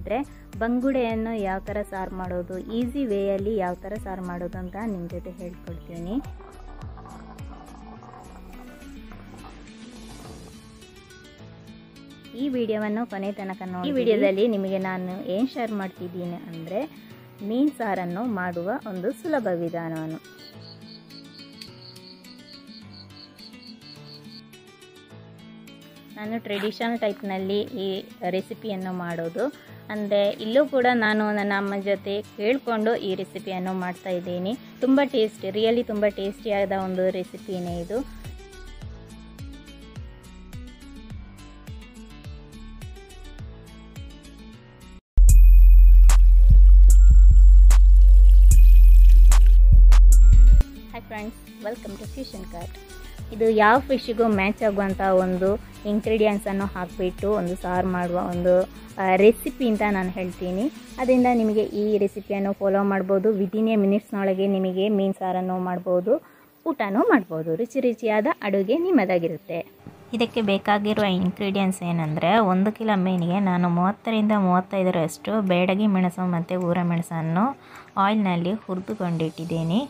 ಇದ್ದರೆ ಬಂಗುಡೆಯನ್ನು ಯಾವ ಥರ ಸಾರು ಮಾಡೋದು ಈಸಿ ವೇಯಲ್ಲಿ ಯಾವ ಥರ ಸಾರು ಮಾಡೋದು ಅಂತ ನಿಮ್ಮ ಜೊತೆ ಹೇಳ್ಕೊಡ್ತೀನಿ ಈ ವಿಡಿಯೋವನ್ನು ಕೊನೆ ತನಕ ನೋಡಿ ಈ ವಿಡಿಯೋದಲ್ಲಿ ನಿಮಗೆ ನಾನು ಏನು ಶೇರ್ ಮಾಡ್ತಿದ್ದೀನಿ ಅಂದರೆ ಮೀನು ಸಾರನ್ನು ಮಾಡುವ ಒಂದು ಸುಲಭ ವಿಧಾನವನ್ನು ನಾನು ಟ್ರೆಡಿಷನಲ್ ಟೈಪ್ನಲ್ಲಿ ಈ ರೆಸಿಪಿಯನ್ನು ಮಾಡೋದು ಅಂದರೆ ಇಲ್ಲೂ ಕೂಡ ನಾನು ನನ್ನ ಅಮ್ಮ ಜೊತೆ ಕೇಳಿಕೊಂಡು ಈ ರೆಸಿಪಿಯನ್ನು ಮಾಡ್ತಾ ಇದ್ದೀನಿ ತುಂಬ ಟೇಸ್ಟಿ ರಿಯಲಿ ತುಂಬ ಟೇಸ್ಟಿಯಾದ ಒಂದು ರೆಸಿಪಿನೇ ಇದು hi friends welcome to fusion cart ಇದು ಯಾವ ಫಿಶ್ಶಿಗೂ ಮ್ಯಾಚ್ ಆಗುವಂಥ ಒಂದು ಇಂಗ್ರೀಡಿಯೆಂಟ್ಸನ್ನು ಹಾಕಿಬಿಟ್ಟು ಒಂದು ಸಾರು ಮಾಡುವ ಒಂದು ರೆಸಿಪಿ ಅಂತ ನಾನು ಹೇಳ್ತೀನಿ ಅದರಿಂದ ನಿಮಗೆ ಈ ರೆಸಿಪಿಯನ್ನು ಫಾಲೋ ಮಾಡ್ಬೋದು ವಿದಿನ್ ಎ ಮಿನಿಟ್ಸ್ನೊಳಗೆ ನಿಮಗೆ ಮೀನು ಸಾರನ್ನು ಮಾಡ್ಬೋದು ಊಟನೂ ಮಾಡ್ಬೋದು ರುಚಿ ರುಚಿಯಾದ ಅಡುಗೆ ನಿಮ್ಮದಾಗಿರುತ್ತೆ ಇದಕ್ಕೆ ಬೇಕಾಗಿರುವ ಇಂಗ್ರೀಡಿಯೆಂಟ್ಸ್ ಏನಂದರೆ ಒಂದು ಕಿಲೋ ಮೀನಿಗೆ ನಾನು ಮೂವತ್ತರಿಂದ ಮೂವತ್ತೈದರಷ್ಟು ಬೇಡಗಿ ಮೆಣಸು ಮತ್ತು ಊರ ಮೆಣಸನ್ನು ಆಯಿಲ್ನಲ್ಲಿ ಹುರಿದುಕೊಂಡಿಟ್ಟಿದ್ದೀನಿ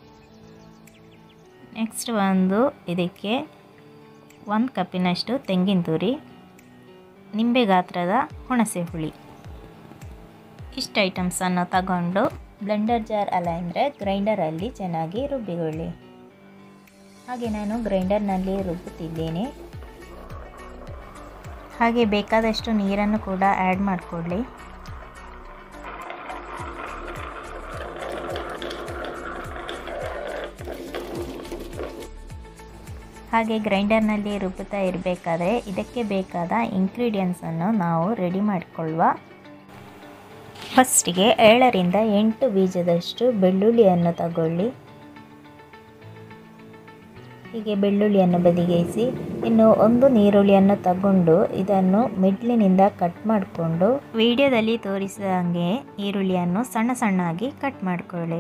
ನೆಕ್ಸ್ಟ್ ಒಂದು ಇದಕ್ಕೆ ಒಂದು ಕಪ್ಪಿನಷ್ಟು ತೆಂಗಿನ ತುರಿ ನಿಂಬೆ ಗಾತ್ರದ ಹುಣಸೆ ಹುಳಿ ಇಷ್ಟು ಐಟಮ್ಸನ್ನು ತಗೊಂಡು ಬ್ಲೆಂಡರ್ ಜಾರ್ ಅಲ್ಲ ಅಂದರೆ ಗ್ರೈಂಡರಲ್ಲಿ ಚೆನ್ನಾಗಿ ರುಬ್ಬಿಕೊಳ್ಳಿ ಹಾಗೆ ನಾನು ಗ್ರೈಂಡರ್ನಲ್ಲಿ ರುಬ್ಬುತ್ತಿದ್ದೇನೆ ಹಾಗೆ ಬೇಕಾದಷ್ಟು ನೀರನ್ನು ಕೂಡ ಆ್ಯಡ್ ಮಾಡಿಕೊಳ್ಳಿ ಹಾಗೆ ಗ್ರೈಂಡರ್ನಲ್ಲಿ ರುಬ್ಬುತ್ತಾ ಇರಬೇಕಾದ್ರೆ ಇದಕ್ಕೆ ಬೇಕಾದ ಇಂಗ್ರೀಡಿಯೆಂಟ್ಸನ್ನು ನಾವು ರೆಡಿ ಮಾಡಿಕೊಳ್ಳುವ ಫಸ್ಟಿಗೆ ಏಳರಿಂದ ಎಂಟು ಬೀಜದಷ್ಟು ಬೆಳ್ಳುಳ್ಳಿಯನ್ನು ತಗೊಳ್ಳಿ ಹೀಗೆ ಬೆಳ್ಳುಳ್ಳಿಯನ್ನು ಬದಿಗಿಸಿ ಇನ್ನು ಒಂದು ನೀರುಳ್ಳಿಯನ್ನು ತಗೊಂಡು ಇದನ್ನು ಮಿಡ್ಲಿನಿಂದ ಕಟ್ ಮಾಡಿಕೊಂಡು ವಿಡಿಯೋದಲ್ಲಿ ತೋರಿಸಿದ ಹಾಗೆ ಈರುಳ್ಳಿಯನ್ನು ಸಣ್ಣ ಸಣ್ಣಾಗಿ ಕಟ್ ಮಾಡಿಕೊಳ್ಳಿ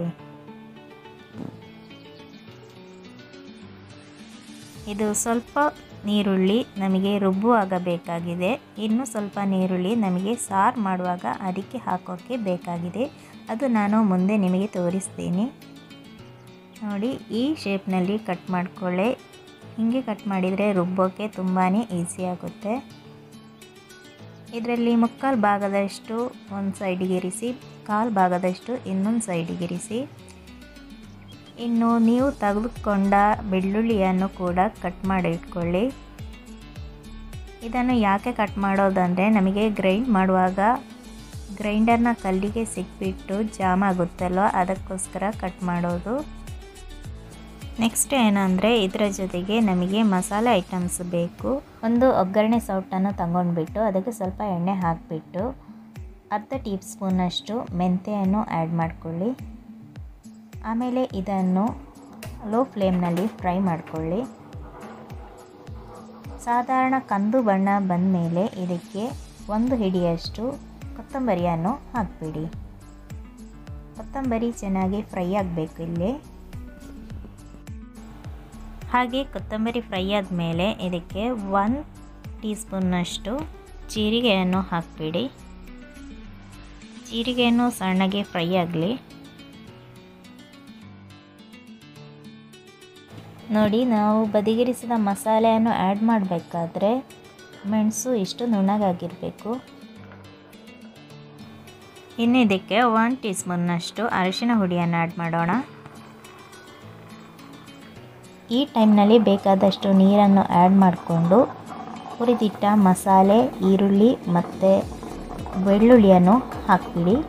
ಇದು ಸ್ವಲ್ಪ ನೀರುಳ್ಳಿ ನಮಗೆ ರುಬ್ಬುವಾಗ ಬೇಕಾಗಿದೆ ಇನ್ನು ಸ್ವಲ್ಪ ನೀರುಳ್ಳಿ ನಮಗೆ ಸಾರು ಮಾಡುವಾಗ ಅದಕ್ಕೆ ಹಾಕೋಕ್ಕೆ ಬೇಕಾಗಿದೆ ಅದು ನಾನು ಮುಂದೆ ನಿಮಗೆ ತೋರಿಸ್ತೀನಿ ನೋಡಿ ಈ ಶೇಪ್ನಲ್ಲಿ ಕಟ್ ಮಾಡಿಕೊಳ್ಳಿ ಹೀಗೆ ಕಟ್ ಮಾಡಿದರೆ ರುಬ್ಬೋಕ್ಕೆ ತುಂಬಾ ಈಸಿ ಆಗುತ್ತೆ ಇದರಲ್ಲಿ ಮುಕ್ಕಾಲು ಭಾಗದಷ್ಟು ಒಂದು ಸೈಡಿಗೆ ಇರಿಸಿ ಕಾಲು ಭಾಗದಷ್ಟು ಇನ್ನೊಂದು ಸೈಡಿಗೆ ಇರಿಸಿ ಇನ್ನು ನೀವು ತೆಗೆದುಕೊಂಡ ಬೆಳ್ಳುಳ್ಳಿಯನ್ನು ಕೂಡ ಕಟ್ ಮಾಡಿ ಇಟ್ಕೊಳ್ಳಿ ಇದನ್ನು ಯಾಕೆ ಕಟ್ ಮಾಡೋದಂದರೆ ನಮಗೆ ಗ್ರೈಂಡ್ ಮಾಡುವಾಗ ಗ್ರೈಂಡರ್ನ ಕಲ್ಲಿಗೆ ಸಿಕ್ಬಿಟ್ಟು ಜಾಮ್ ಆಗುತ್ತಲ್ವ ಅದಕ್ಕೋಸ್ಕರ ಕಟ್ ಮಾಡೋದು ನೆಕ್ಸ್ಟ್ ಏನಂದರೆ ಇದರ ಜೊತೆಗೆ ನಮಗೆ ಮಸಾಲೆ ಐಟಮ್ಸ್ ಬೇಕು ಒಂದು ಒಗ್ಗರಣೆ ಸೌಟನ್ನು ತಗೊಂಡ್ಬಿಟ್ಟು ಅದಕ್ಕೆ ಸ್ವಲ್ಪ ಎಣ್ಣೆ ಹಾಕಿಬಿಟ್ಟು ಅರ್ಧ ಟೀ ಸ್ಪೂನಷ್ಟು ಮೆಂತೆಯನ್ನು ಆ್ಯಡ್ ಮಾಡಿಕೊಳ್ಳಿ ಆಮೇಲೆ ಇದನ್ನು ಲೋ ಫ್ಲೇಮ್ನಲ್ಲಿ ಫ್ರೈ ಮಾಡಿಕೊಳ್ಳಿ ಸಾಧಾರಣ ಕಂದು ಬಣ್ಣ ಬಂದ ಮೇಲೆ ಇದಕ್ಕೆ ಒಂದು ಹಿಡಿಯಷ್ಟು ಕೊತ್ತಂಬರಿಯನ್ನು ಹಾಕಿಬಿಡಿ ಕೊತ್ತಂಬರಿ ಚೆನ್ನಾಗಿ ಫ್ರೈ ಆಗಬೇಕು ಇಲ್ಲಿ ಹಾಗೆ ಕೊತ್ತಂಬರಿ ಫ್ರೈ ಆದಮೇಲೆ ಇದಕ್ಕೆ ಒನ್ ಟೀ ಸ್ಪೂನ್ನಷ್ಟು ಜೀರಿಗೆಯನ್ನು ಹಾಕಿಬಿಡಿ ಜೀರಿಗೆಯನ್ನು ಸಣ್ಣಗೆ ಫ್ರೈ ಆಗಲಿ ನೋಡಿ ನಾವು ಬದಿಗಿರಿಸಿದ ಮಸಾಲೆಯನ್ನು ಆ್ಯಡ್ ಮಾಡಬೇಕಾದ್ರೆ ಮೆಣಸು ಇಷ್ಟು ನುಣ್ಣಗಾಗಿರಬೇಕು ಇನ್ನು ಇದಕ್ಕೆ ಒನ್ ಟೀ ಸ್ಪೂನ್ನಷ್ಟು ಅರಿಶಿನ ಹುಡಿಯನ್ನು ಆ್ಯಡ್ ಮಾಡೋಣ ಈ ಟೈಮ್ನಲ್ಲಿ ಬೇಕಾದಷ್ಟು ನೀರನ್ನು ಆ್ಯಡ್ ಮಾಡಿಕೊಂಡು ಹುರಿದಿಟ್ಟ ಮಸಾಲೆ ಈರುಳ್ಳಿ ಮತ್ತು ಬೆಳ್ಳುಳ್ಳಿಯನ್ನು ಹಾಕಿಬಿಡಿ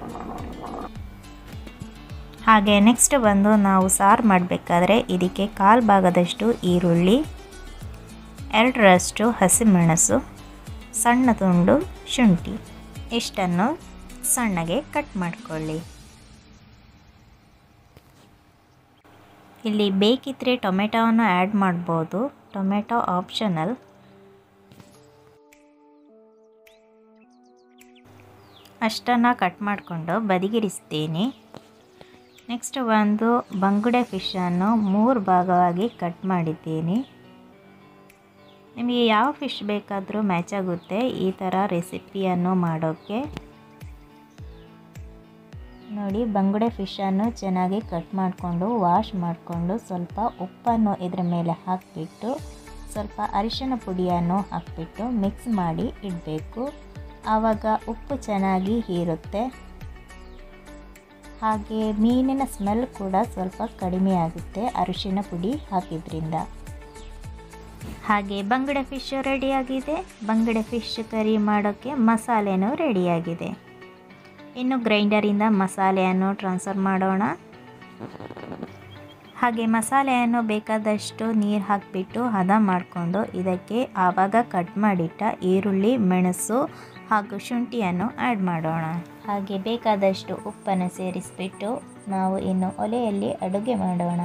ಹಾಗೆ ನೆಕ್ಸ್ಟ್ ಬಂದು ನಾವು ಸಾರು ಮಾಡಬೇಕಾದ್ರೆ ಇದಕ್ಕೆ ಕಾಲು ಭಾಗದಷ್ಟು ಈರುಳ್ಳಿ ಎರಡರಷ್ಟು ಹಸಿಮೆಣಸು ಸಣ್ಣ ತುಂಡು ಶುಂಠಿ ಇಷ್ಟನ್ನು ಸಣ್ಣಗೆ ಕಟ್ ಮಾಡಿಕೊಳ್ಳಿ ಇಲ್ಲಿ ಬೇಕಿದ್ದರೆ ಟೊಮೆಟೊವನ್ನು ಆ್ಯಡ್ ಮಾಡ್ಬೋದು ಟೊಮೆಟೊ ಆಪ್ಷನಲ್ ಅಷ್ಟನ್ನು ಕಟ್ ಮಾಡಿಕೊಂಡು ಬದಿಗಿರಿಸ್ತೀನಿ ನೆಕ್ಸ್ಟ್ ಒಂದು ಬಂಗುಡೆ ಫಿಶನ್ನು ಮೂರು ಭಾಗವಾಗಿ ಕಟ್ ಮಾಡಿದ್ದೀನಿ ನಿಮಗೆ ಯಾವ ಫಿಶ್ ಬೇಕಾದರೂ ಮ್ಯಾಚ್ ಆಗುತ್ತೆ ಈ ಥರ ರೆಸಿಪಿಯನ್ನು ಮಾಡೋಕ್ಕೆ ನೋಡಿ ಬಂಗುಡೆ ಫಿಶನ್ನು ಚೆನ್ನಾಗಿ ಕಟ್ ಮಾಡಿಕೊಂಡು ವಾಶ್ ಮಾಡಿಕೊಂಡು ಸ್ವಲ್ಪ ಉಪ್ಪನ್ನು ಇದ್ರ ಮೇಲೆ ಹಾಕಿಬಿಟ್ಟು ಸ್ವಲ್ಪ ಅರಿಶಿಣ ಪುಡಿಯನ್ನು ಹಾಕಿಬಿಟ್ಟು ಮಿಕ್ಸ್ ಮಾಡಿ ಇಡಬೇಕು ಆವಾಗ ಉಪ್ಪು ಚೆನ್ನಾಗಿ ಹೀರುತ್ತೆ ಹಾಗೆ ಮೀನಿನ ಸ್ಮೆಲ್ ಕೂಡ ಸ್ವಲ್ಪ ಕಡಿಮೆ ಆಗುತ್ತೆ ಅರಿಶಿಣ ಪುಡಿ ಹಾಕಿದ್ರಿಂದ ಹಾಗೆ ಬಂಗಡೆ ಫಿಶ್ ರೆಡಿಯಾಗಿದೆ ಬಂಗಡೆ ಫಿಶ್ ಕರಿ ಮಾಡೋಕ್ಕೆ ಮಸಾಲೆನೂ ರೆಡಿಯಾಗಿದೆ ಇನ್ನು ಗ್ರೈಂಡರಿಂದ ಮಸಾಲೆಯನ್ನು ಟ್ರಾನ್ಸ್ಫರ್ ಮಾಡೋಣ ಹಾಗೆ ಮಸಾಲೆಯನ್ನು ಬೇಕಾದಷ್ಟು ನೀರು ಹಾಕಿಬಿಟ್ಟು ಹದ ಮಾಡಿಕೊಂಡು ಇದಕ್ಕೆ ಆವಾಗ ಕಟ್ ಮಾಡಿಟ್ಟ ಈರುಳ್ಳಿ ಮೆಣಸು ಹಾಗೂ ಶುಂಠಿಯನ್ನು ಆ್ಯಡ್ ಮಾಡೋಣ ಹಾಗೆ ಬೇಕಾದಷ್ಟು ಉಪ್ಪನ್ನು ಸೇರಿಸಿಬಿಟ್ಟು ನಾವು ಇನ್ನು ಒಲೆಯಲ್ಲಿ ಅಡುಗೆ ಮಾಡೋಣ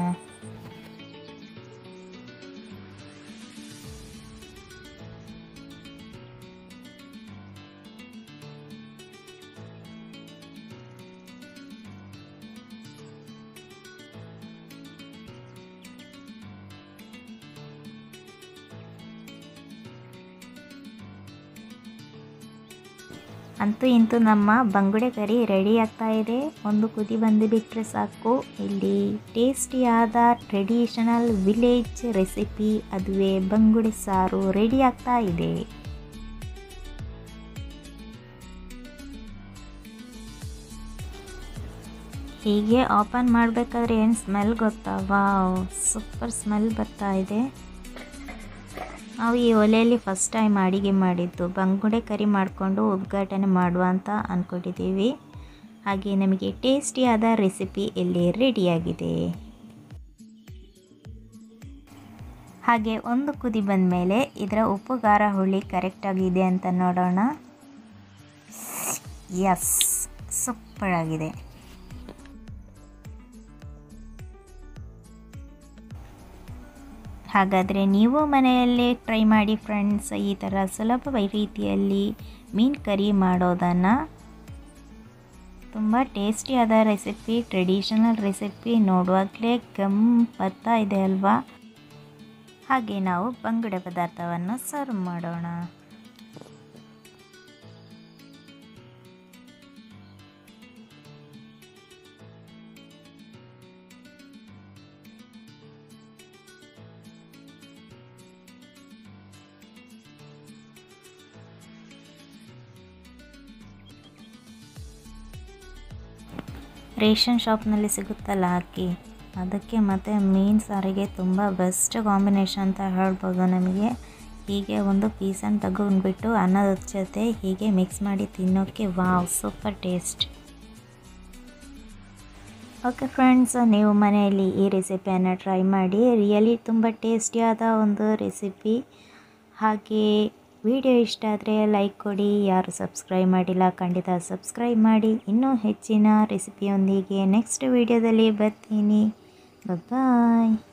ಅಂತೂ ಇಂತೂ ನಮ್ಮ ಬಂಗುಡೆ ಕರಿ ರೆಡಿ ಆಗ್ತಾ ಇದೆ ಒಂದು ಕುದಿ ಬಂದು ಬಿಟ್ಟರೆ ಸಾಕು ಇಲ್ಲಿ ಟೇಸ್ಟಿಯಾದ ಟ್ರೆಡಿಷನಲ್ ವಿಲೇಜ್ ರೆಸಿಪಿ ಅದುವೇ ಬಂಗುಡೆ ಸಾರು ರೆಡಿ ಆಗ್ತಾ ಇದೆ ಹೀಗೆ ಓಪನ್ ಮಾಡಬೇಕಾದ್ರೆ ಏನು ಸ್ಮೆಲ್ ಗೊತ್ತಾ ವಾವ್ ಸೂಪರ್ ಸ್ಮೆಲ್ ಬರ್ತಾ ಇದೆ ನಾವು ಈ ಒಲೆಯಲ್ಲಿ ಫಸ್ಟ್ ಟೈಮ್ ಅಡಿಗೆ ಮಾಡಿದ್ದು ಬಂಗುಡೆ ಕರಿ ಮಾಡಿಕೊಂಡು ಉದ್ಘಾಟನೆ ಮಾಡುವ ಅಂತ ಅಂದ್ಕೊಂಡಿದ್ದೀವಿ ಹಾಗೆ ನಮಗೆ ಟೇಸ್ಟಿಯಾದ ರೆಸಿಪಿ ಇಲ್ಲಿ ರೆಡಿಯಾಗಿದೆ ಹಾಗೆ ಒಂದು ಕುದಿ ಬಂದ ಮೇಲೆ ಇದರ ಉಪ್ಪು ಖಾರ ಹುಳಿ ಕರೆಕ್ಟಾಗಿದೆ ಅಂತ ನೋಡೋಣ ಎಸ್ ಸೂಪರ್ ಆಗಿದೆ ಹಾಗಾದರೆ ನೀವು ಮನೆಯಲ್ಲೇ ಟ್ರೈ ಮಾಡಿ ಫ್ರೆಂಡ್ಸ್ ಈ ಥರ ಸುಲಭ ರೀತಿಯಲ್ಲಿ ಮೀನು ಕರಿ ಮಾಡೋದನ್ನು ತುಂಬ ಟೇಸ್ಟಿಯಾದ ರೆಸಿಪಿ ಟ್ರೆಡಿಷನಲ್ ರೆಸಿಪಿ ನೋಡುವಾಗಲೇ ಗಮ್ ಬರ್ತಾ ಇದೆ ಅಲ್ವಾ ಹಾಗೆ ನಾವು ಬಂಗುಡೆ ಪದಾರ್ಥವನ್ನು ಸರ್ವ್ ಮಾಡೋಣ ರೇಷನ್ ಶಾಪ್ನಲ್ಲಿ ಸಿಗುತ್ತಲ್ಲ ಅಕ್ಕಿ ಅದಕ್ಕೆ ಮತ್ತು ಮೀನು ಸಾರಿಗೆ ತುಂಬ ಬೆಸ್ಟ್ ಕಾಂಬಿನೇಷನ್ ಅಂತ ಹೇಳ್ಬೋದು ನಮಗೆ ಹೀಗೆ ಒಂದು ಪೀಸನ್ನು ತಗೊಂಡ್ಬಿಟ್ಟು ಅನ್ನದ ಜೊತೆ ಹೀಗೆ ಮಿಕ್ಸ್ ಮಾಡಿ ತಿನ್ನೋಕ್ಕೆ wow super taste okay friends ನೀವು ಮನೆಯಲ್ಲಿ ಈ ರೆಸಿಪಿಯನ್ನು ಟ್ರೈ ಮಾಡಿ ರಿಯಲಿ ತುಂಬ ಟೇಸ್ಟಿಯಾದ ಒಂದು ರೆಸಿಪಿ ಹಾಗೆ ವಿಡಿಯೋ ಇಷ್ಟ ಆದರೆ ಲೈಕ್ ಕೊಡಿ ಯಾರು ಸಬ್ಸ್ಕ್ರೈಬ್ ಮಾಡಿಲ್ಲ ಖಂಡಿತ ಸಬ್ಸ್ಕ್ರೈಬ್ ಮಾಡಿ ಇನ್ನೂ ಹೆಚ್ಚಿನ ರೆಸಿಪಿಯೊಂದಿಗೆ ನೆಕ್ಸ್ಟ್ ವಿಡಿಯೋದಲ್ಲಿ ಬರ್ತೀನಿ ಬಾಯ್